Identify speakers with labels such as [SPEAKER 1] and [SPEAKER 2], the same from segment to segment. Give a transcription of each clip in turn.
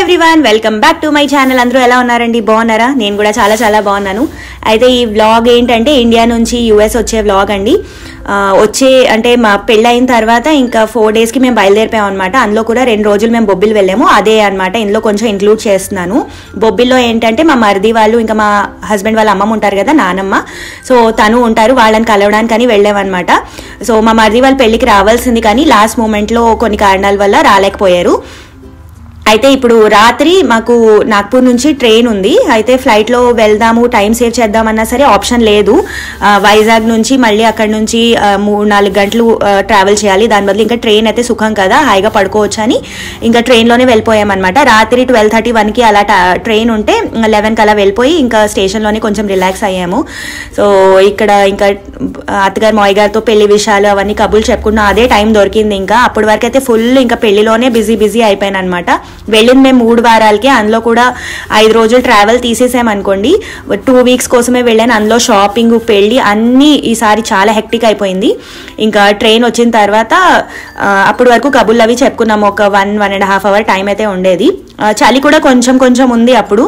[SPEAKER 1] everyone welcome back to my channel అందరూ ఎలా ఉన్నారండి బాగున్నారా నేను కూడా చాలా చాలా బాగున్నాను అయితే ఈ వ్లాగ్ ఏంటంటే ఇండియా నుంచి యూఎస్ వచ్చే వ్లాగ్ అండి ఆ, వచ్చే అంటే మా పెళ్ళైన తర్వాత ఇంకా ఫోర్ డేస్కి మేము బయలుదేరిపోయాం అనమాట అందులో కూడా రెండు రోజులు మేము బొబ్బిల్ వెళ్ళాము అదే అనమాట ఇందులో కొంచెం ఇంక్లూడ్ చేస్తున్నాను బొబ్బిల్లో ఏంటంటే మా మరిది వాళ్ళు ఇంకా మా హస్బెండ్ వాళ్ళ అమ్మమ్మ ఉంటారు కదా నానమ్మ సో తను ఉంటారు వాళ్ళని కలవడానికి అని వెళ్ళామన్నమాట సో మా మరిది వాళ్ళ పెళ్ళికి రావాల్సింది కానీ లాస్ట్ మూమెంట్లో కొన్ని కారణాల వల్ల రాలేకపోయారు అయితే ఇప్పుడు రాత్రి మాకు నాగ్పూర్ నుంచి ట్రైన్ ఉంది అయితే ఫ్లైట్లో వెళ్దాము టైం సేవ్ చేద్దామన్నా సరే ఆప్షన్ లేదు ఆ, వైజాగ్ నుంచి మళ్ళీ అక్కడ నుంచి ఆ, మూడు నాలుగు గంటలు ట్రావెల్ చేయాలి దాని బదులు ఇంకా ట్రైన్ అయితే సుఖం కదా హాయిగా పడుకోవచ్చు అని ఇంకా ట్రైన్లోనే వెళ్ళిపోయామన్నమాట రాత్రి ట్వెల్వ్ థర్టీ వన్కి అలా టా- ట్రైన్ ఉంటే లెవెన్కి అలా వెళ్ళిపోయి ఇంకా స్టేషన్లోనే కొంచెం రిలాక్స్ అయ్యాము సో ఇక్కడ ఇంకా అత్తగారు మాయ్ గారితో పెళ్లి విషయాలు అవన్నీ కబుర్లు చెప్పుకున్నాం అదే టైం దొరికింది ఇంకా అప్పటి వరకు అయితే ఫుల్ ఇంకా పెళ్లిలోనే బిజీ బిజీ అయిపోయాను అనమాట వెళ్ళింది మేము మూడు వారాలకి అందులో కూడా ఐదు రోజులు ట్రావెల్ తీసేసామనుకోండి టూ వీక్స్ కోసమే వెళ్ళాను అందులో షాపింగ్ పెళ్లి అన్నీ ఈసారి చాలా హెక్టిక్ అయిపోయింది ఇంకా ట్రైన్ వచ్చిన తర్వాత ఆ, అప్పటి వరకు కబుర్లు అవి చెప్పుకున్నాము ఒక one one and half hour time అయితే ఉండేది ఆ, చలి కూడా కొంచెం కొంచెం ఉంది అప్పుడు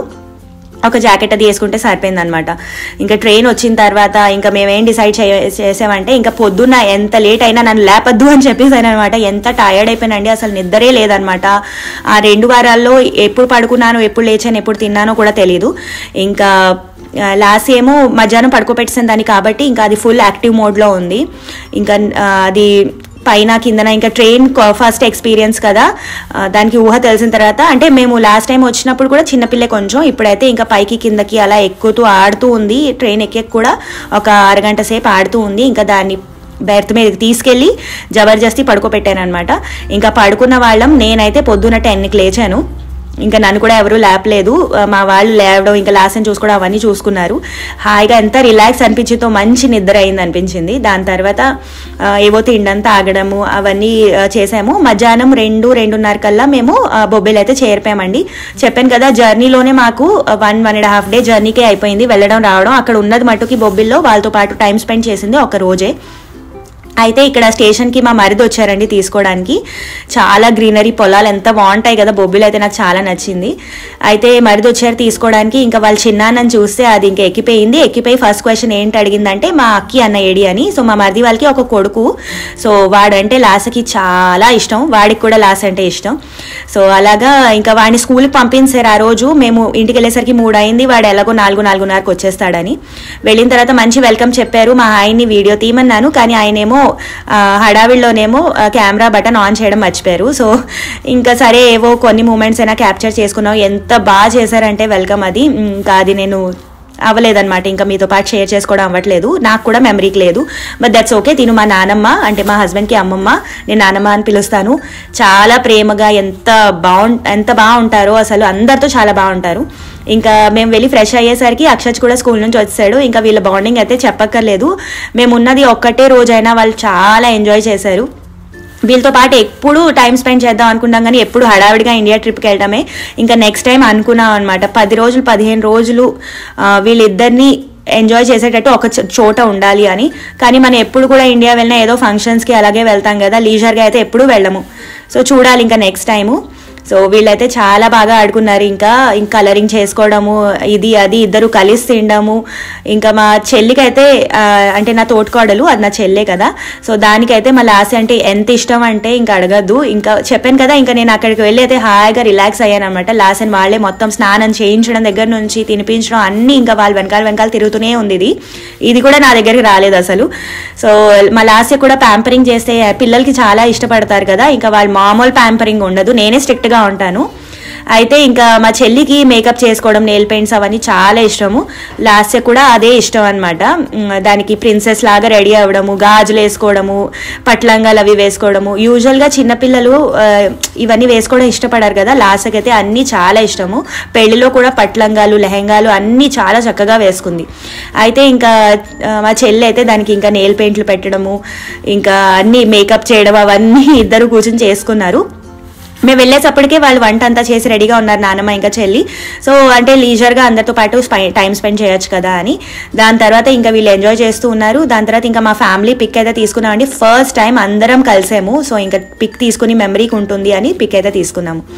[SPEAKER 1] ఒక జాకెట్ అది వేసుకుంటే సరిపోయింది అనమాట ఇంకా ట్రైన్ వచ్చిన తర్వాత ఇంకా మేమేం డిసైడ్ చేసామంటే ఇంకా పొద్దున్న ఎంత లేట్ అయినా నన్ను లేపద్దు అని చెప్పేసాను అనమాట ఎంత టయర్డ్ అయిపోయినండి అసలు నిద్రే లేదనమాట ఆ రెండు వారాల్లో ఎప్పుడు పడుకున్నానో ఎప్పుడు లేచాను ఎప్పుడు తిన్నానో కూడా తెలియదు ఇంకా లాస్ట్ ఏమో మధ్యాహ్నం పడుకోబెట్టేసాను దాన్ని కాబట్టి ఇంకా అది ఫుల్ యాక్టివ్ మోడ్లో ఉంది ఇంకా ఆ, అది పైన కిందన ఇంకా ట్రైన్ ఫస్ట్ ఎక్స్పీరియన్స్ కదా ఆ, దానికి ఊహ తెలిసిన తర్వాత అంటే మేము లాస్ట్ టైం వచ్చినప్పుడు కూడా చిన్నపిల్లే కొంచెం ఇప్పుడైతే ఇంకా పైకి కిందకి అలా ఎక్కుతూ ఆడుతూ ఉంది ట్రైన్ ఎక్కే కూడా ఒక అరగంట సేపు ఆడుతూ ఉంది ఇంకా దాన్ని బెర్త్ మీదకి తీసుకెళ్ళి జబర్దస్తి పడుకోబెట్టాను అనమాట ఇంకా పడుకున్న వాళ్ళం నేనైతే పొద్దున్న టెన్కి లేచాను ఇంకా నన్ను కూడా ఎవరు లేపలేదు ఆ, మా వాళ్ళు లేవడం ఇంకా లాస్ట్ టైం చూసుకోవడం అవన్నీ చూసుకున్నారు హాయిగా ఎంత రిలాక్స్ అనిపించిందో మంచి నిద్ర అయింది అనిపించింది దాని తర్వాత ఆ, ఏవో తిండంతా ఆగడము అవన్నీ ఆ, చేసాము మధ్యాహ్నం రెండు రెండున్నర కల్లా మేము ఆ, బొబ్బిలి అయితే చేరిపోయామండి చెప్పాను కదా జర్నీలోనే మాకు one one and half day జర్నీకే అయిపోయింది వెళ్ళడం రావడం అక్కడ ఉన్నది మటుకి బొబ్బిల్లో వాళ్ళతో పాటు టైం స్పెండ్ చేసింది ఒక రోజే అయితే ఇక్కడ స్టేషన్కి మా మరిది వచ్చారండి తీసుకోవడానికి చాలా గ్రీనరీ పొలాలు ఎంత బాగుంటాయి కదా బొబ్బిలు అయితే నాకు చాలా నచ్చింది అయితే మరిది వచ్చారు తీసుకోవడానికి ఇంకా వాళ్ళ చిన్నాన్నని చూస్తే అది ఇంకా ఎక్కిపోయింది ఎక్కిపోయి ఫస్ట్ క్వశ్చన్ ఏంటి అడిగిందంటే మా అక్కి అన్న ఏడి అని సో మా మరిది వాళ్ళకి ఒక కొడుకు సో వాడంటే లాసకి చాలా ఇష్టం వాడికి కూడా లాస్ అంటే ఇష్టం సో అలాగా ఇంకా వాడిని స్కూల్కి పంపించారు ఆ రోజు మేము ఇంటికి వెళ్ళేసరికి మూడు అయింది వాడు ఎలాగో నాలుగు నాలుగున్నరకు వచ్చేస్తాడని వెళ్ళిన తర్వాత మంచి వెల్కమ్ చెప్పారు మా ఆయన్ని వీడియో తీయమన్నాను కానీ ఆయనేమో ఆ, హడావిడిలోనేమో ఆ, కెమెరా బటన్ ఆన్ చేయడం మర్చిపోయారు సో ఇంకా సరే ఏవో కొన్ని మూమెంట్స్ అయినా క్యాప్చర్ చేసుకున్నాం ఎంత బాగా చేశారంటే వెల్కమ్ అది ఇంకా అది నేను అవ్వలేదన్నమాట ఇంకా మీతో పాటు షేర్ చేసుకోవడం అవ్వట్లేదు నాకు కూడా మెమరీకి లేదు బట్ దట్స్ ఓకే తిను మా నానమ్మ అంటే మా హస్బెండ్కి అమ్మమ్మ నేను నానమ్మ అని పిలుస్తాను చాలా ప్రేమగా ఎంత బాగుం ఎంత బాగుంటారో అసలు అందరితో చాలా బాగుంటారు ఇంకా మేము వెళ్ళి ఫ్రెష్ అయ్యేసరికి అక్షత్ కూడా స్కూల్ నుంచి వచ్చాడు ఇంకా వీళ్ళ బాండింగ్ అయితే చెప్పక్కర్లేదు మేము ఉన్నది ఒక్కటే రోజైనా వాళ్ళు చాలా ఎంజాయ్ చేశారు వీళ్ళతో పాటు ఎప్పుడు టైం స్పెండ్ చేద్దాం అనుకున్నాం కానీ ఎప్పుడు హడావిడిగా ఇండియా ట్రిప్కి వెళ్ళడమే ఇంకా నెక్స్ట్ టైం అనుకున్నాం అనమాట పది రోజులు పదిహేను రోజులు ఆ, వీళ్ళిద్దరిని ఎంజాయ్ చేసేటట్టు ఒక చో- చోట ఉండాలి అని కానీ మనం ఎప్పుడు కూడా ఇండియా వెళ్ళినా ఏదో ఫంక్షన్స్కి అలాగే వెళ్తాం కదా లీజర్గా అయితే ఎప్పుడూ వెళ్ళము సో చూడాలి ఇంకా నెక్స్ట్ టైము సో వీళ్ళైతే చాలా బాగా ఆడుకున్నారు ఇంకా ఇంకా కలరింగ్ చేసుకోవడము ఇది అది ఇద్దరు కలిసి తినడము ఇంకా మా చెల్లికైతే ఆ, అంటే నా తోటికోడలు అది నా చెల్లే కదా సో దానికైతే మా లాసి అంటే ఎంత ఇష్టం అంటే ఇంకా అడగద్దు ఇంకా చెప్పాను కదా ఇంకా నేను అక్కడికి వెళ్ళి అయితే హాయిగా రిలాక్స్ అయ్యాను అనమాట లాసన్ వాళ్ళే మొత్తం స్నానం చేయించడం దగ్గర నుంచి తినిపించడం అన్నీ ఇంకా వాళ్ళు వెనకాల వెనకాల తిరుగుతూనే ఉంది ఇది ఇది కూడా నా దగ్గరికి రాలేదు అసలు సో మా లాస్య కూడా ప్యాంపరింగ్ చేస్తే పిల్లలకి చాలా ఇష్టపడతారు కదా ఇంకా వాళ్ళు మామూలు ప్యాంపరింగ్ ఉండదు నేనే స్ట్రిక్ట్గా ఉంటాను అయితే ఇంకా మా చెల్లికి మేకప్ చేసుకోవడం నెయిల్ పెయింట్స్ అవన్నీ చాలా ఇష్టము లాస్య కూడా అదే ఇష్టం అనమాట దానికి ప్రిన్సెస్ లాగా రెడీ అవ్వడము గాజులు వేసుకోవడము పట్లంగాలు అవి వేసుకోవడము యూజువల్గా చిన్నపిల్లలు ఆ, ఇవన్నీ వేసుకోవడం ఇష్టపడారు కదా లాస్యకి అయితే అన్నీ చాలా ఇష్టము పెళ్లిలో కూడా పట్లంగాలు లెహెంగాలు అన్నీ చాలా చక్కగా వేసుకుంది అయితే ఇంకా ఆ, మా చెల్లి అయితే దానికి ఇంకా నెయిల్ పెయింట్లు పెట్టడము ఇంకా అన్ని మేకప్ చేయడం అవన్నీ ఇద్దరు కూర్చొని చేసుకున్నారు మేము వెళ్ళేటప్పటికే వాళ్ళు వంట అంతా చేసి రెడీగా ఉన్నారు నాన్నమ్మ ఇంకా చెల్లి సో అంటే లీజర్గా అందరితో పాటు టైం స్పెండ్ చేయొచ్చు కదా అని దాని తర్వాత ఇంకా వీళ్ళు ఎంజాయ్ చేస్తూ ఉన్నారు దాని తర్వాత ఇంకా మా ఫ్యామిలీ పిక్ అయితే తీసుకున్నామండి ఫస్ట్ టైం అందరం కలిసాము సో ఇంకా పిక్ తీసుకుని మెమరీకి ఉంటుంది అని పిక్ అయితే తీసుకున్నాము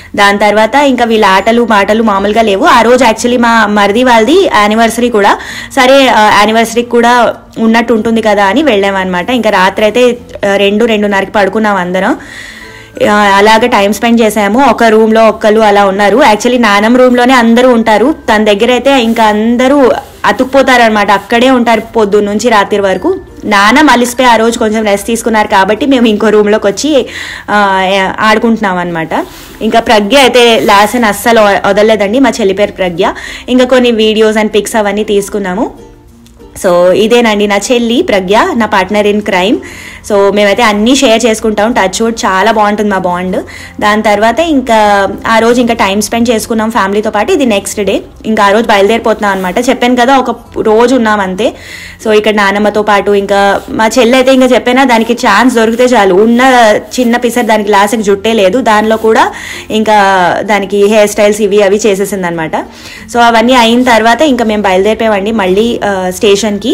[SPEAKER 1] దాని తర్వాత ఇంకా వీళ్ళ ఆటలు మాటలు మామూలుగా లేవు ఆ రోజు యాక్చువల్లీ మా మరిది వాళ్ళది యానివర్సరీ కూడా సరే యానివర్సరీకి కూడా ఉన్నట్టు ఉంటుంది కదా అని వెళ్ళామన్నమాట ఇంకా రాత్రి అయితే ఆ, రెండు రెండున్నరకి పడుకున్నాం అందరం ఆ, అలాగే టైం స్పెండ్ చేసాము ఒక రూమ్ లో ఒక్కరు అలా ఉన్నారు యాక్చువల్లీ నానమ్ రూమ్ లోనే అందరూ ఉంటారు తన దగ్గర అయితే ఇంకా అందరూ అతుక్కుపోతారనమాట అక్కడే ఉంటారు పొద్దున్న నుంచి రాత్రి వరకు నాన్న మలిసిపోయి ఆ రోజు కొంచెం రెస్ట్ తీసుకున్నారు కాబట్టి మేము ఇంకో రూమ్ లోకి వచ్చి ఆ, ఆడుకుంటున్నాం అనమాట ఇంకా ప్రజ్ఞ అయితే లాసన్ అస్సలు వదలలేదండి మా చెల్లి పేరు ప్రజ్ఞ ఇంకా కొన్ని వీడియోస్ అండ్ పిక్స్ అవన్నీ తీసుకున్నాము సో ఇదేనండి నా చెల్లి ప్రజ్ఞ నా పార్ట్నర్ ఇన్ క్రైమ్ సో మేమైతే అన్నీ షేర్ చేసుకుంటాం టచ్ వుడ్ చాలా బాగుంటుంది మా బాండ్ దాని తర్వాత ఇంకా ఆ రోజు ఇంకా టైం స్పెండ్ చేసుకున్నాం ఫ్యామిలీతో పాటు ఇది నెక్స్ట్ డే ఇంకా ఆ రోజు బయలుదేరిపోతున్నాం అనమాట చెప్పాను కదా ఒక రోజు ఉన్నాం అంతే సో ఇక్కడ నానమ్మతో పాటు ఇంకా మా చెల్లి అయితే ఇంకా చెప్పానా దానికి ఛాన్స్ దొరికితే చాలు ఉన్న చిన్న పిసర్ దానికి లాస్ట్కి జుట్టే లేదు దానిలో కూడా ఇంకా దానికి హెయిర్ స్టైల్స్ ఇవి అవి చేసేసింది అనమాట సో అవన్నీ అయిన తర్వాత ఇంకా మేము బయలుదేరిపోయామండి మళ్ళీ ఆ, స్టేషన్కి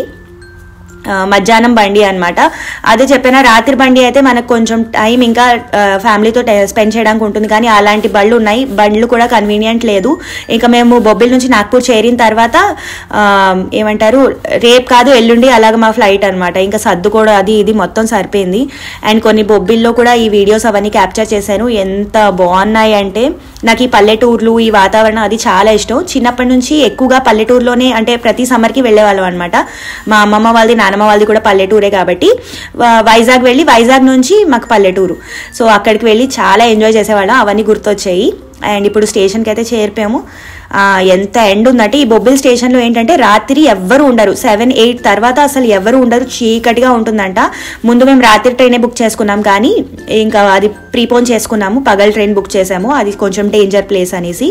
[SPEAKER 1] ఆ, మధ్యాహ్నం బండి అన్నమాట అదే చెప్పిన రాత్రి బండి అయితే మనకు కొంచెం టైం ఇంకా ఆ, ఫ్యామిలీతో టై- స్పెండ్ చేయడానికి ఉంటుంది కానీ అలాంటి బళ్ళు ఉన్నాయి బండ్లు కూడా కన్వీనియంట్ లేదు ఇంకా మేము బొబ్బిల్ నుంచి నాగ్పూర్ చేరిన తర్వాత ఆ, ఏమంటారు రేపు కాదు ఎల్లుండి అలాగ మా ఫ్లైట్ అన్నమాట ఇంకా సర్దు కూడా అది ఇది మొత్తం సరిపోయింది అండ్ కొన్ని బొబ్బిల్లో కూడా ఈ వీడియోస్ అవన్నీ క్యాప్చర్ చేశాను ఎంత బాగున్నాయి అంటే నాకు ఈ పల్లెటూర్లు ఈ వాతావరణం అది చాలా ఇష్టం చిన్నప్పటి నుంచి ఎక్కువగా పల్లెటూరులోనే అంటే ప్రతి సమ్మర్కి వెళ్ళేవాళ్ళం అనమాట మా అమ్మమ్మ వాళ్ళది నానమ్మ వాళ్ళది కూడా పల్లెటూరే కాబట్టి వా- వైజాగ్ వెళ్ళి వైజాగ్ నుంచి మాకు పల్లెటూరు సో అక్కడికి వెళ్ళి చాలా ఎంజాయ్ చేసేవాళ్ళం అవన్నీ గుర్తొచ్చాయి అండ్ ఇప్పుడు స్టేషన్కి అయితే చేరిపోయాము ఆ, ఎంత ఎండ్ ఉందంటే ఈ బొబ్బిల్ స్టేషన్లో ఏంటంటే రాత్రి ఎవ్వరు ఉండరు సెవెన్ ఎయిట్ తర్వాత అసలు ఎవరు ఉండరు చీకటిగా ఉంటుందంట ముందు మేము రాత్రి ట్రైనే బుక్ చేసుకున్నాం కానీ ఇంకా అది ప్రీపోన్ చేసుకున్నాము పగల్ ట్రైన్ బుక్ చేసాము అది కొంచెం డేంజర్ ప్లేస్ అనేసి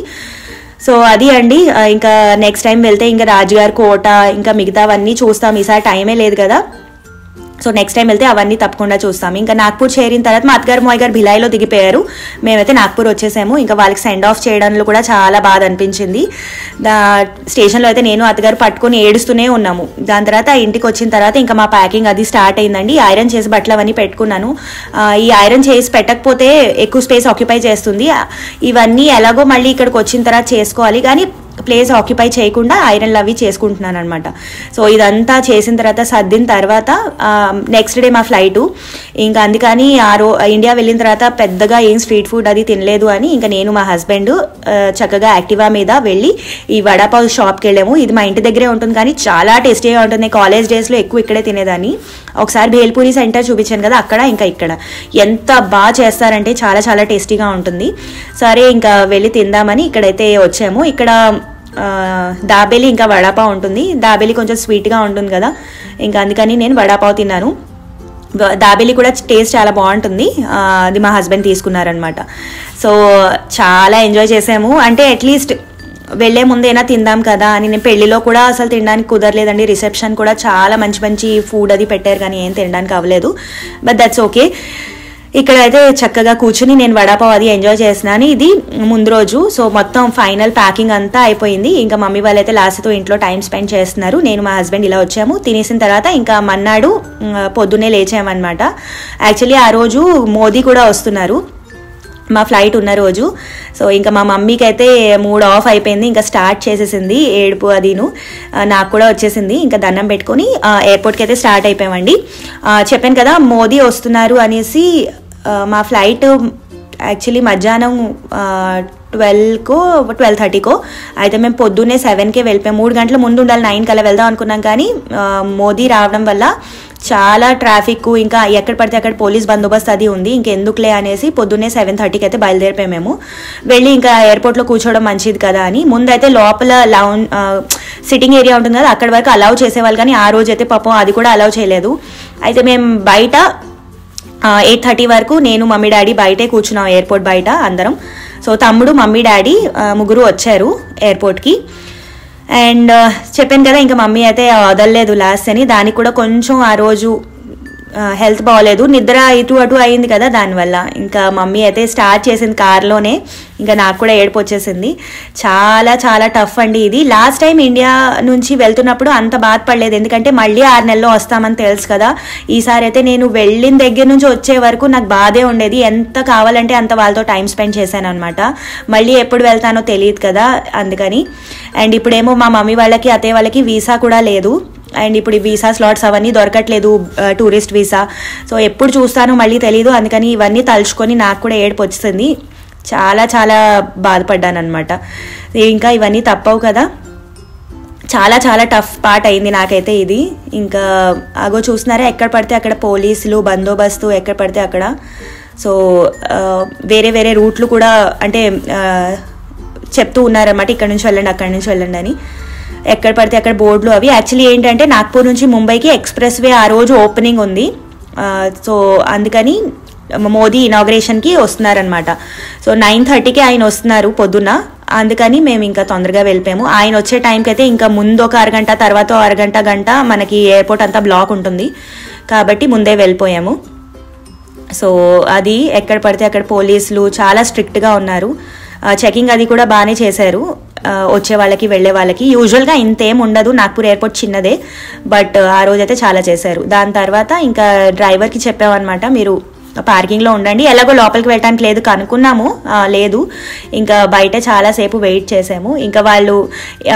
[SPEAKER 1] సో అది అండి ఆ, ఇంకా నెక్స్ట్ టైం వెళ్తే ఇంకా రాజుగారి కోట ఇంకా మిగతావన్నీ చూస్తాం ఈసారి టైమే లేదు కదా సో నెక్స్ట్ టైం వెళ్తే అవన్నీ తప్పకుండా చూస్తాం ఇంకా నాగ్పూర్ చేరిన తర్వాత మా అత్తగారు మాయ్ గారు భిలాయిలో దిగిపోయారు మేమైతే నాగ్పూర్ వచ్చేసాము ఇంకా వాళ్ళకి సెండ్ ఆఫ్ చేయడంలో కూడా చాలా బాధ అనిపించింది దా స్టేషన్లో అయితే నేను అత్తగారు పట్టుకొని ఏడుస్తూనే ఉన్నాము దాని తర్వాత ఇంటికి వచ్చిన తర్వాత ఇంకా మా ప్యాకింగ్ అది స్టార్ట్ అయిందండి ఐరన్ చేసి బట్టలు అవన్నీ పెట్టుకున్నాను ఆ, ఈ ఐరన్ చేసి పెట్టకపోతే ఎక్కువ స్పేస్ ఆక్యుపై చేస్తుంది ఇవన్నీ ఎలాగో మళ్ళీ ఇక్కడికి వచ్చిన తర్వాత చేసుకోవాలి కానీ ప్లేస్ ఆక్యుపై చేయకుండా ఐరన్లు అవి చేసుకుంటున్నాను అనమాట సో ఇదంతా చేసిన తర్వాత సర్దిన తర్వాత నెక్స్ట్ డే మా ఫ్లైటు ఇంకా అందుకని ఆ రో ఇండియా వెళ్ళిన తర్వాత పెద్దగా ఏం స్ట్రీట్ ఫుడ్ అది తినలేదు అని ఇంకా నేను మా హస్బెండ్ చక్కగా యాక్టివా మీద వెళ్ళి ఈ వడాపావ్ షాప్కి వెళ్ళాము ఇది మా ఇంటి దగ్గరే ఉంటుంది కానీ చాలా టేస్టీగా ఉంటుంది కాలేజ్ డేస్లో ఎక్కువ ఇక్కడే తినేదాన్ని ఒకసారి భేల్పూరి సెంటర్ చూపించాను కదా అక్కడ ఇంకా ఇక్కడ ఎంత బాగా చేస్తారంటే చాలా చాలా టేస్టీగా ఉంటుంది సరే ఇంకా వెళ్ళి తిందామని ఇక్కడైతే వచ్చాము ఇక్కడ ఆ, దాబేలి ఇంకా వడాపావ్ ఉంటుంది దాబేలి కొంచెం స్వీట్గా ఉంటుంది కదా ఇంకా అందుకని నేను వడాపావ్ తిన్నాను వ- దాబేలి కూడా టేస్ట్ చాలా బాగుంటుంది ఆ, అది మా హస్బెండ్ తీసుకున్నారనమాట సో చాలా ఎంజాయ్ చేసాము అంటే అట్లీస్ట్ వెళ్ళే ముందేనా తిందాం కదా అని నేను పెళ్లిలో కూడా అసలు తినడానికి కుదరలేదండి రిసెప్షన్ కూడా చాలా మంచి మంచి ఫుడ్ అది పెట్టారు కానీ ఏం తినడానికి అవ్వలేదు బట్ దట్స్ ఓకే ఇక్కడ అయితే చక్కగా కూర్చుని నేను వడాపావ్ అది ఎంజాయ్ చేస్తున్నాను ఇది ముందు రోజు సో మొత్తం ఫైనల్ ప్యాకింగ్ అంతా అయిపోయింది ఇంకా మమ్మీ వాళ్ళైతే లాస్ట్తో ఇంట్లో టైం స్పెండ్ చేస్తున్నారు నేను మా హస్బెండ్ ఇలా వచ్చాము తినేసిన తర్వాత ఇంకా మన్నాడు ఉమ్, పొద్దున్నే లేచామన్నమాట యాక్చువల్లీ ఆ రోజు మోదీ కూడా వస్తున్నారు మా ఫ్లైట్ ఉన్న రోజు సో ఇంకా మా మమ్మీకి అయితే మూడ్ ఆఫ్ అయిపోయింది ఇంకా స్టార్ట్ చేసేసింది ఏడుపు అదిను ఆ, నాకు కూడా వచ్చేసింది ఇంకా దండం పెట్టుకొని ఆ, ఎయిర్పోర్ట్కి అయితే స్టార్ట్ అయిపోయామండి ఆ, చెప్పాను కదా మోదీ వస్తున్నారు అనేసి ఆ, మా ఫ్లైట్ యాక్చువల్లీ మధ్యాహ్నం ట్వెల్వ్కో ట్వెల్వ్ థర్టీకో అయితే మేము పొద్దున్నే సెవెన్కే వెళ్ళిపోయాం మూడు గంటల ముందు ఉండాలి నైన్ కల్లా వెళ్దాం అనుకున్నాం కానీ ఆ, మోదీ రావడం వల్ల చాలా ట్రాఫిక్ ఇంకా ఎక్కడ పడితే అక్కడ పోలీస్ బందోబస్తు అది ఉంది ఇంకెందుకులే అనేసి పొద్దున్నే సెవెన్ థర్టీకి అయితే బయలుదేరిపోయాం మేము వెళ్ళి ఇంకా ఎయిర్పోర్ట్లో కూర్చోవడం మంచిది కదా అని ముందైతే లోపల లౌన్ సిట్టింగ్ ఏరియా ఉంటుంది కదా అక్కడ వరకు అలౌ చేసేవాళ్ళు కానీ ఆ రోజు అయితే పాపం అది కూడా అలౌ చేయలేదు అయితే మేము బయట ఎయిట్ థర్టీ వరకు నేను మమ్మీ డాడీ బయటే కూర్చున్నాం ఎయిర్పోర్ట్ బయట అందరం సో తమ్ముడు మమ్మీ డాడీ ఆ, ముగ్గురు వచ్చారు ఎయిర్పోర్ట్కి అండ్ చెప్పాను కదా ఇంకా మమ్మీ అయితే వదలలేదు లాస్ట్ అని దానికి కూడా కొంచెం ఆ రోజు హెల్త్ బాగోలేదు నిద్ర ఇటు అటు అయింది కదా దానివల్ల ఇంకా మమ్మీ అయితే స్టార్ట్ చేసింది కార్లోనే ఇంకా నాకు కూడా ఏడుపు వచ్చేసింది చాలా చాలా టఫ్ అండి ఇది లాస్ట్ టైం ఇండియా నుంచి వెళ్తున్నప్పుడు అంత బాధపడలేదు ఎందుకంటే మళ్ళీ ఆరు నెలల్లో వస్తామని తెలుసు కదా ఈసారి అయితే నేను వెళ్ళిన దగ్గర నుంచి వచ్చే వరకు నాకు బాధే ఉండేది ఎంత కావాలంటే అంత వాళ్ళతో టైం స్పెండ్ చేశాను అనమాట మళ్ళీ ఎప్పుడు వెళ్తానో తెలియదు కదా అందుకని అండ్ ఇప్పుడేమో మా మమ్మీ వాళ్ళకి అత్తయ్య వాళ్ళకి వీసా కూడా లేదు అండ్ ఇప్పుడు ఈ వీసా స్లాట్స్ అవన్నీ దొరకట్లేదు టూరిస్ట్ వీసా సో ఎప్పుడు చూస్తానో మళ్ళీ తెలియదు అందుకని ఇవన్నీ తలుచుకొని నాకు కూడా ఏడుపు వచ్చింది చాలా చాలా బాధపడ్డాను అనమాట ఇంకా ఇవన్నీ తప్పవు కదా చాలా చాలా టఫ్ పార్ట్ అయింది నాకైతే ఇది ఇంకా అగో చూస్తున్నారా ఎక్కడ పడితే అక్కడ పోలీసులు బందోబస్తు ఎక్కడ పడితే అక్కడ సో ఆ, వేరే వేరే రూట్లు కూడా అంటే ఆ, చెప్తూ ఉన్నారన్నమాట ఇక్కడ నుంచి వెళ్ళండి అక్కడి నుంచి వెళ్ళండి అని ఎక్కడ పడితే అక్కడ బోర్డులు అవి యాక్చువల్లీ ఏంటంటే నాగ్పూర్ నుంచి ముంబైకి ఎక్స్ప్రెస్ వే ఆ రోజు ఓపెనింగ్ ఉంది ఆ, సో అందుకని మోదీ ఇనాగ్రేషన్కి వస్తున్నారనమాట సో నైన్ థర్టీకి ఆయన వస్తున్నారు పొద్దున్న అందుకని మేము ఇంకా తొందరగా వెళ్ళిపోయాము ఆయన వచ్చే టైంకి అయితే ఇంకా ముందు ఒక అరగంట తర్వాత ఓ అరగంట గంట మనకి ఎయిర్పోర్ట్ అంతా బ్లాక్ ఉంటుంది కాబట్టి ముందే వెళ్ళిపోయాము సో అది ఎక్కడ పడితే అక్కడ పోలీసులు చాలా స్ట్రిక్ట్గా ఉన్నారు చెకింగ్ అది కూడా బాగానే చేశారు ఆ, వచ్చే వాళ్ళకి వెళ్ళే వాళ్ళకి యూజువల్గా ఇంతేం ఉండదు నాగ్పూర్ ఎయిర్పోర్ట్ చిన్నదే బట్ ఆ రోజైతే చాలా చేశారు దాని తర్వాత ఇంకా డ్రైవర్కి చెప్పామన్నమాట మీరు పార్కింగ్లో ఉండండి ఎలాగో లోపలికి వెళ్ళడానికి లేదు కనుక్కున్నాము ఆ, లేదు ఇంకా బయట చాలాసేపు వెయిట్ చేసాము ఇంకా వాళ్ళు ఆ,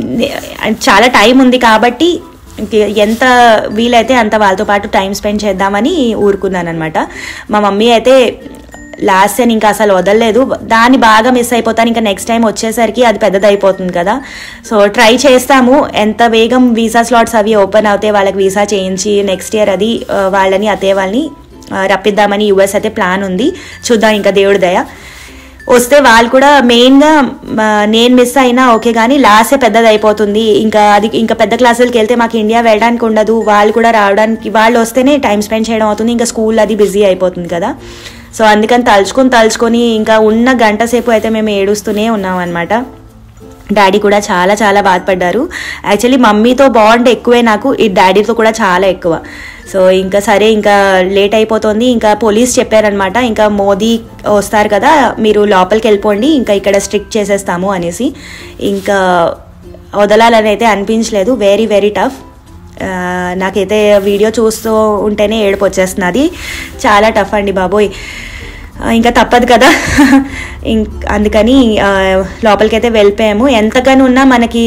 [SPEAKER 1] చాలా టైం ఉంది కాబట్టి ఇంక ఎంత వీలైతే అంత వాళ్ళతో పాటు టైం స్పెండ్ చేద్దామని ఊరుకున్నాను అనమాట మా మమ్మీ అయితే లాస్ట్ సీన్ ఇంకా అసలు వదలలేదు దాన్ని బాగా మిస్ అయిపోతాను ఇంకా నెక్స్ట్ టైం వచ్చేసరికి అది పెద్దదైపోతుంది కదా సో ట్రై చేస్తాము ఎంత వేగం వీసా స్లాట్స్ అవి ఓపెన్ అవుతాయి వాళ్ళకి వీసా చేయించి నెక్స్ట్ ఇయర్ అది ఆ, వాళ్ళని అతే వాళ్ళని ఆ, రప్పిద్దామని యూఎస్ అయితే ప్లాన్ ఉంది చూద్దాం ఇంకా దేవుడి దయ వస్తే వాళ్ళు కూడా మెయిన్గా ఆ, నేను మిస్ అయినా ఓకే కానీ లాసే పెద్దది అయిపోతుంది ఇంకా అది ఇంకా పెద్ద క్లాసులకి వెళ్తే మాకు ఇండియా వెళ్ళడానికి ఉండదు వాళ్ళు కూడా రావడానికి వాళ్ళు వస్తేనే టైం స్పెండ్ చేయడం అవుతుంది ఇంకా స్కూల్ అది బిజీ అయిపోతుంది కదా సో అందుకని తలుచుకొని తలుచుకొని ఇంకా ఉన్న గంట సేపు అయితే మేము ఏడుస్తూనే ఉన్నాం అనమాట డాడీ కూడా చాలా చాలా బాధపడ్డారు యాక్చువల్లీ మమ్మీతో బాండ్ ఎక్కువే నాకు ఈ డాడీతో కూడా చాలా ఎక్కువ సో ఇంకా సరే ఇంకా లేట్ అయిపోతుంది ఇంకా పోలీస్ చెప్పారనమాట ఇంకా మోదీ వస్తారు కదా మీరు లోపలికి వెళ్ళిపోండి ఇంకా ఇక్కడ స్ట్రిక్ట్ చేసేస్తాము అనేసి ఇంకా వదలాలని అయితే అనిపించలేదు వెరీ వెరీ టఫ్ ఆ, నాకైతే వీడియో చూస్తూ ఉంటేనే ఏడుపు వచ్చేస్తున్నది చాలా టఫ్ అండి బాబోయ్ ఆ, ఇంకా తప్పదు కదా ఇంక్ అందుకని ఆ, లోపలికైతే వెళ్ళిపోయాము ఎంతగానో ఉన్నా మనకి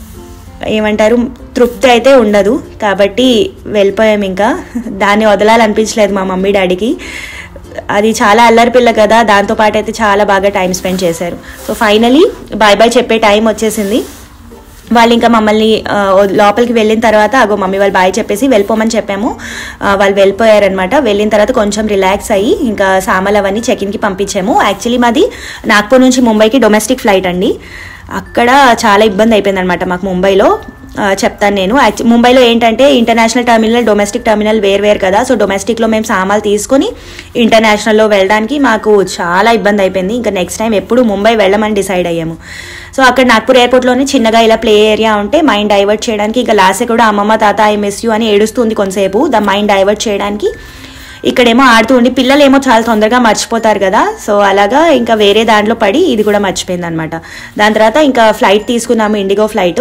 [SPEAKER 1] ఏమంటారు తృప్తి అయితే ఉండదు కాబట్టి వెళ్ళిపోయాము ఇంకా దాన్ని వదలాలనిపించలేదు మా మమ్మీ డాడీకి అది చాలా అల్లరి పిల్ల కదా దాంతో పాటు అయితే చాలా బాగా టైం స్పెండ్ చేశారు సో ఫైనలీ బాయ్ బాయ్ చెప్పే టైం వచ్చేసింది వాళ్ళు ఇంకా మమ్మల్ని ఆ, లోపలికి వెళ్ళిన తర్వాత అగో మమ్మీ వాళ్ళు బాయ్ చెప్పేసి వెళ్ళిపోమని చెప్పాము ఆ, వాళ్ళు వెళ్ళిపోయారనమాట వెళ్ళిన తర్వాత కొంచెం రిలాక్స్ అయ్యి ఇంకా సామాన్లు అవన్నీ చెకిన్కి పంపించాము యాక్చువల్లీ మాది నాగ్పూర్ నుంచి ముంబైకి డొమెస్టిక్ ఫ్లైట్ అండి అక్కడ చాలా ఇబ్బంది అయిపోయింది అనమాట మాకు ముంబైలో ఆ, చెప్తాను నేను యాక్చు ముంబైలో ఏంటంటే ఇంటర్నేషనల్ టర్మినల్ డొమెస్టిక్ టర్మినల్ వేరు వేరు కదా సో డొమెస్టిక్లో మేము సామాన్లు తీసుకొని ఇంటర్నేషనల్లో వెళ్ళడానికి మాకు చాలా ఇబ్బంది అయిపోయింది ఇంకా నెక్స్ట్ టైం ఎప్పుడు ముంబై వెళ్ళమని డిసైడ్ అయ్యాము సో అక్కడ నాగ్పూర్ ఎయిర్పోర్ట్లోనే చిన్నగా ఇలా ప్లే ఏరియా ఉంటే మైండ్ డైవర్ట్ చేయడానికి ఇంకా లాస్ట్ కూడా అమ్మమ్మ తాత ఐ మిస్ యూ అని ఏడుస్తుంది కొంతసేపు ద మైండ్ డైవర్ట్ చేయడానికి ఇక్కడేమో ఆడుతూ ఉండి పిల్లలేమో చాలా తొందరగా మర్చిపోతారు కదా సో అలాగా ఇంకా వేరే దాంట్లో పడి ఇది కూడా మర్చిపోయింది అనమాట దాని తర్వాత ఇంకా ఫ్లైట్ తీసుకున్నాము ఇండిగో ఫ్లైట్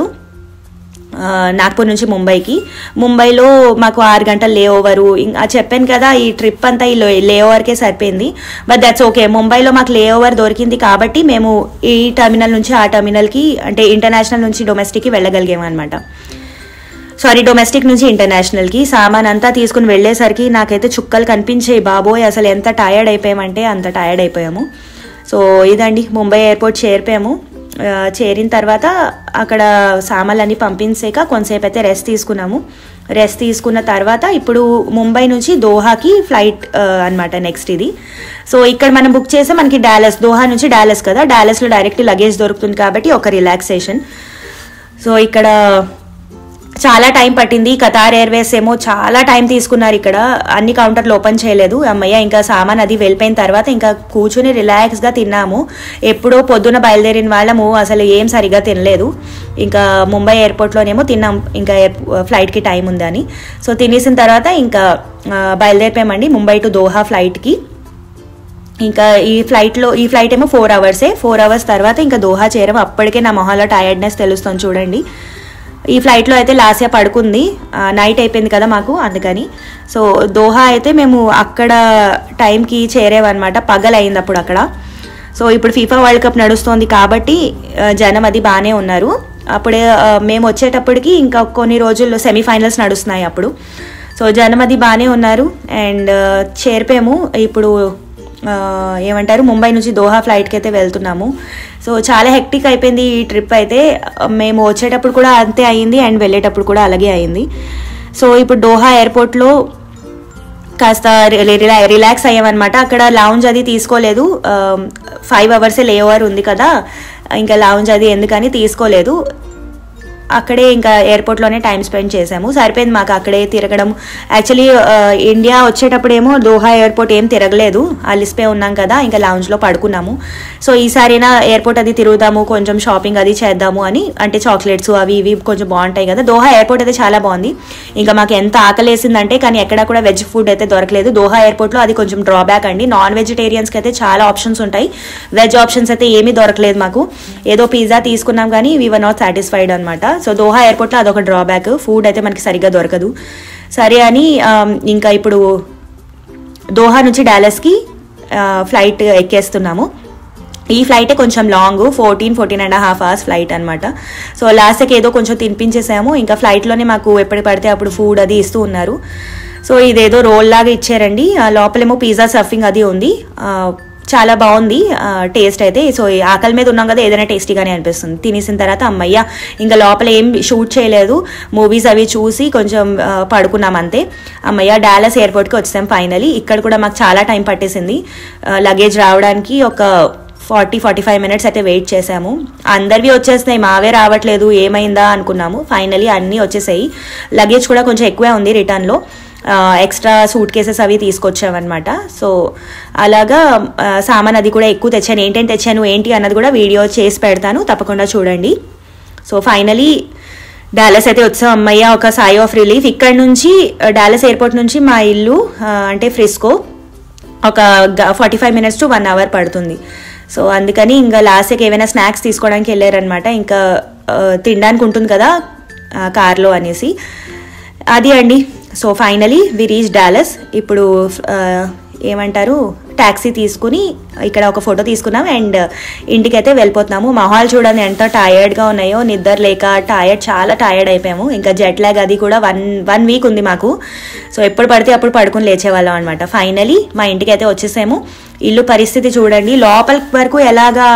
[SPEAKER 1] ఆ, నాగ్పూర్ నుంచి ముంబైకి ముంబైలో మాకు ఆరు గంటల లే ఓవరు ఇంకా చెప్పాను కదా ఈ ట్రిప్ అంతా ఈ లే ఓవర్కే సరిపోయింది బట్ దట్స్ ఓకే ముంబైలో మాకు లే ఓవర్ దొరికింది కాబట్టి మేము ఈ టర్మినల్ నుంచి ఆ టర్మినల్కి అంటే ఇంటర్నేషనల్ నుంచి డొమెస్టిక్కి వెళ్ళగలిగాము అనమాట సారీ డొమెస్టిక్ నుంచి ఇంటర్నేషనల్కి సామాన్ అంతా తీసుకుని వెళ్ళేసరికి నాకైతే చుక్కలు కనిపించాయి బాబోయ్ అసలు ఎంత టయర్డ్ అయిపోయామంటే అంత టయర్డ్ అయిపోయాము సో ఇదండి ముంబై ఎయిర్పోర్ట్ చేరిపోయాము ఆ, చేరిన తర్వాత అక్కడ సామాన్లన్నీ పంపించాక కొంతసేపు అయితే రెస్ట్ తీసుకున్నాము రెస్ట్ తీసుకున్న తర్వాత ఇప్పుడు ముంబై నుంచి దోహాకి ఫ్లైట్ అనమాట నెక్స్ట్ ఇది సో ఇక్కడ మనం బుక్ చేస్తే మనకి డాలస్ దోహా నుంచి డాలస్ కదా డాలస్లో డైరెక్ట్ లగేజ్ దొరుకుతుంది కాబట్టి ఒక రిలాక్సేషన్ సో ఇక్కడ చాలా టైం పట్టింది కతార్ ఎయిర్వేస్ ఏమో చాలా టైం తీసుకున్నారు ఇక్కడ అన్ని కౌంటర్లు ఓపెన్ చేయలేదు అమ్మయ్య ఇంకా సామాన్ అది వెళ్ళిపోయిన తర్వాత ఇంకా కూర్చుని రిలాక్స్గా తిన్నాము ఎప్పుడో పొద్దున బయలుదేరిన వాళ్ళము అసలు ఏం సరిగా తినలేదు ఇంకా ముంబై ఎయిర్పోర్ట్లోనేమో తిన్నాం ఇంకా ఎయిర్ ఫ్లైట్కి టైం ఉందని సో తినేసిన తర్వాత ఇంకా ఆ, బయలుదేరిపోయామండి ముంబై టు దోహా ఫ్లైట్కి ఇంకా ఈ ఫ్లైట్లో ఈ ఫ్లైట్ ఏమో ఫోర్ అవర్సే ఫోర్ అవర్స్ తర్వాత ఇంకా దోహా చేరాము అప్పటికే నా మొహాలో టైర్డ్నెస్ తెలుస్తుంది చూడండి ఈ ఫ్లైట్లో అయితే లాస్యా పడుకుంది ఆ, నైట్ అయిపోయింది కదా మాకు అందుకని సో దోహా అయితే మేము అక్కడ టైంకి చేరేవన్నమాట పగలైంది అప్పుడు అక్కడ సో ఇప్పుడు ఫీఫా వరల్డ్ కప్ నడుస్తోంది కాబట్టి ఆ, జనం అది బాగానే ఉన్నారు అప్పుడే ఆ, మేము వచ్చేటప్పటికి ఇంకా కొన్ని రోజుల్లో సెమీఫైనల్స్ నడుస్తున్నాయి అప్పుడు సో జనం అది బాగానే ఉన్నారు అండ్ చేరిపోయాము ఇప్పుడు ఆ, ఏమంటారు ముంబై నుంచి దోహా ఫ్లైట్కి అయితే వెళ్తున్నాము సో చాలా హెక్టిక్ అయిపోయింది ఈ ట్రిప్ అయితే మేము వచ్చేటప్పుడు కూడా అంతే అయింది అండ్ వెళ్ళేటప్పుడు కూడా అలాగే అయింది సో ఇప్పుడు దోహా ఎయిర్పోర్ట్లో కాస్త రి- రిలా రిలాక్స్ అయ్యామన్నమాట అక్కడ లౌంజ్ అది తీసుకోలేదు ఫైవ్ అవర్సే లే ఓవర్ ఉంది కదా ఇంకా లౌంజ్ అది ఎందుకని తీసుకోలేదు అక్కడే ఇంకా ఎయిర్పోర్ట్లోనే టైం స్పెండ్ చేసాము సరిపోయింది మాకు అక్కడే తిరగడం యాక్చువల్లీ ఇండియా వచ్చేటప్పుడేమో దోహా ఎయిర్పోర్ట్ ఏం తిరగలేదు అలిసిపోయి ఉన్నాం కదా ఇంకా లాంజ్లో పడుకున్నాము సో ఈసారైనా ఎయిర్పోర్ట్ అది తిరుగుదాము కొంచెం షాపింగ్ అది చేద్దాము అని అంటే చాక్లెట్స్ అవి ఇవి కొంచెం బాగుంటాయి కదా దోహా ఎయిర్పోర్ట్ అయితే చాలా బాగుంది ఇంకా మాకు ఎంత ఆకలేసిందంటే కానీ ఎక్కడ కూడా వెజ్ ఫుడ్ అయితే దొరకలేదు దోహా ఎయిర్పోర్ట్లో అది కొంచెం డ్రాబ్యాక్ అండి నాన్ వెజిటేరియన్స్కి అయితే చాలా ఆప్షన్స్ ఉంటాయి వెజ్ ఆప్షన్స్ అయితే ఏమీ దొరకలేదు మాకు ఏదో పిజ్జా తీసుకున్నాం కానీ వీ వర్ నాట్ సాటిస్ఫైడ్ అనమాట సో దోహా ఎయిర్పోర్ట్లో అదొక డ్రాబ్యాక్ ఫుడ్ అయితే మనకి సరిగ్గా దొరకదు సరే అని ఆమ్, ఇంకా ఇప్పుడు దోహా నుంచి డాలస్కి ఫ్లైట్ ఎక్కేస్తున్నాము ఈ ఫ్లైటే కొంచెం long fourteen fourteen and half hours flight అనమాట సో లాస్ట్కి ఏదో కొంచెం తినిపించేసాము ఇంకా ఫ్లైట్లోనే మాకు ఎప్పుడు పడితే అప్పుడు ఫుడ్ అది ఇస్తూ ఉన్నారు సో ఇదేదో రోల్ లాగా ఇచ్చారండి ఆ లోపలేమో పిజ్జా సర్ఫింగ్ అది ఉంది ఆ, చాలా బాగుంది టేస్ట్ అయితే సో ఈ ఆకలి మీద ఉన్నాం కదా ఏదైనా టేస్టీగానే అనిపిస్తుంది తినేసిన తర్వాత అమ్మయ్య ఇంకా లోపల ఏం షూట్ చేయలేదు మూవీస్ అవి చూసి కొంచెం ఆ, పడుకున్నాం అంతే అమ్మయ్య డాలస్ ఎయిర్పోర్ట్కి వచ్చాం ఫైనలీ ఇక్కడ కూడా మాకు చాలా టైం పట్టేసింది లగేజ్ రావడానికి ఒక ఫార్టీ ఫార్టీ ఫైవ్ మినిట్స్ అయితే వెయిట్ చేసాము అందరివి వచ్చేస్తున్నాయి మావే రావట్లేదు ఏమైందా అనుకున్నాము ఫైనలీ అన్నీ వచ్చేసాయి లగేజ్ కూడా కొంచెం ఎక్కువే ఉంది రిటర్న్లో ఎక్స్ట్రా సూట్ కేసెస్ అవి తీసుకొచ్చామన్నమాట సో అలాగా ఆ, సామాన్ అది కూడా ఎక్కువ తెచ్చాను ఏంటంటే తెచ్చాను ఏంటి అన్నది కూడా వీడియో చేసి పెడతాను తప్పకుండా చూడండి సో ఫైనలీ డాలస్ అయితే వచ్చాం అమ్మయ్య ఒక సాయి ఆఫ్ రిలీఫ్ ఇక్కడ నుంచి ఆ, డాలస్ ఎయిర్పోర్ట్ నుంచి మా ఇల్లు ఆ, అంటే ఫ్రిస్కో ఒక forty five minutes to one hour పడుతుంది సో అందుకని ఇంకా లాస్ట్కి ఏమైనా స్నాక్స్ తీసుకోవడానికి వెళ్ళారనమాట ఇంకా ఆ, తినడానికి ఉంటుంది కదా ఆ, కార్లో అనేసి అది అండి so finally we reach Dallas ఇప్పుడు ఆ, ఏమంటారు ట్యాక్సీ తీసుకుని ఇక్కడ ఒక ఫోటో తీసుకున్నాం అండ్ ఇంటికైతే వెళ్ళిపోతున్నాము మొహాలు చూడండి ఎంత టయర్డ్గా ఉన్నాయో నిద్ర లేక టయర్డ్ చాలా టయర్డ్ అయిపోయాము ఇంకా జెట్ లాగ్ అది కూడా వన్ వన్ వీక్ ఉంది మాకు సో ఎప్పుడు పడితే అప్పుడు పడుకుని లేచేవాళ్ళం అనమాట ఫైనలీ మా ఇంటికి అయితే వచ్చేసాము ఇల్లు పరిస్థితి చూడండి లోపల వరకు ఎలాగా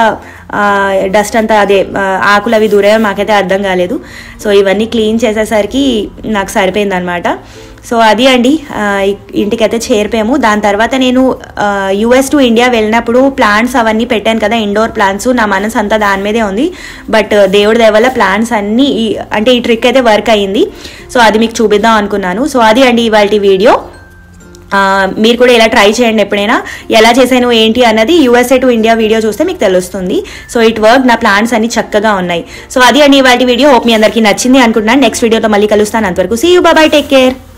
[SPEAKER 1] డస్ట్ అంతా అదే ఆ, ఆకులు అవి దూరాయో మాకైతే అర్థం కాలేదు సో ఇవన్నీ క్లీన్ చేసేసరికి నాకు సరిపోయింది అనమాట సో అది అండి ఆ, ఇ- ఇంటికైతే చేరిపోయాము దాని తర్వాత నేను యుఎస్ టు ఇండియా వెళ్ళినప్పుడు ప్లాంట్స్ అవన్నీ పెట్టాను కదా ఇండోర్ ప్లాంట్స్ నా మనసు అంతా దాని మీదే ఉంది బట్ దేవుడి దయ వల్ల ప్లాంట్స్ అన్నీ ఈ- అంటే ఈ ట్రిక్ అయితే వర్క్ అయ్యింది సో అది మీకు చూపిద్దాం అనుకున్నాను సో అది అండి ఇవాళ వీడియో ఆ, మీరు కూడా ఇలా ట్రై చేయండి ఎప్పుడైనా ఎలా చేశాను ఏంటి అన్నది యూఎస్ఏ టు ఇండియా వీడియో చూస్తే మీకు తెలుస్తుంది సో ఇట్ వర్క్ నా ప్లాన్స్ అన్ని చక్కగా ఉన్నాయి సో అది అండి ఇవాళ వీడియో హోప్ మీ అందరికీ నచ్చింది అనుకుంటున్నాను నెక్స్ట్ వీడియోతో మళ్ళీ కలుస్తాను అంతవరకు see you bye take care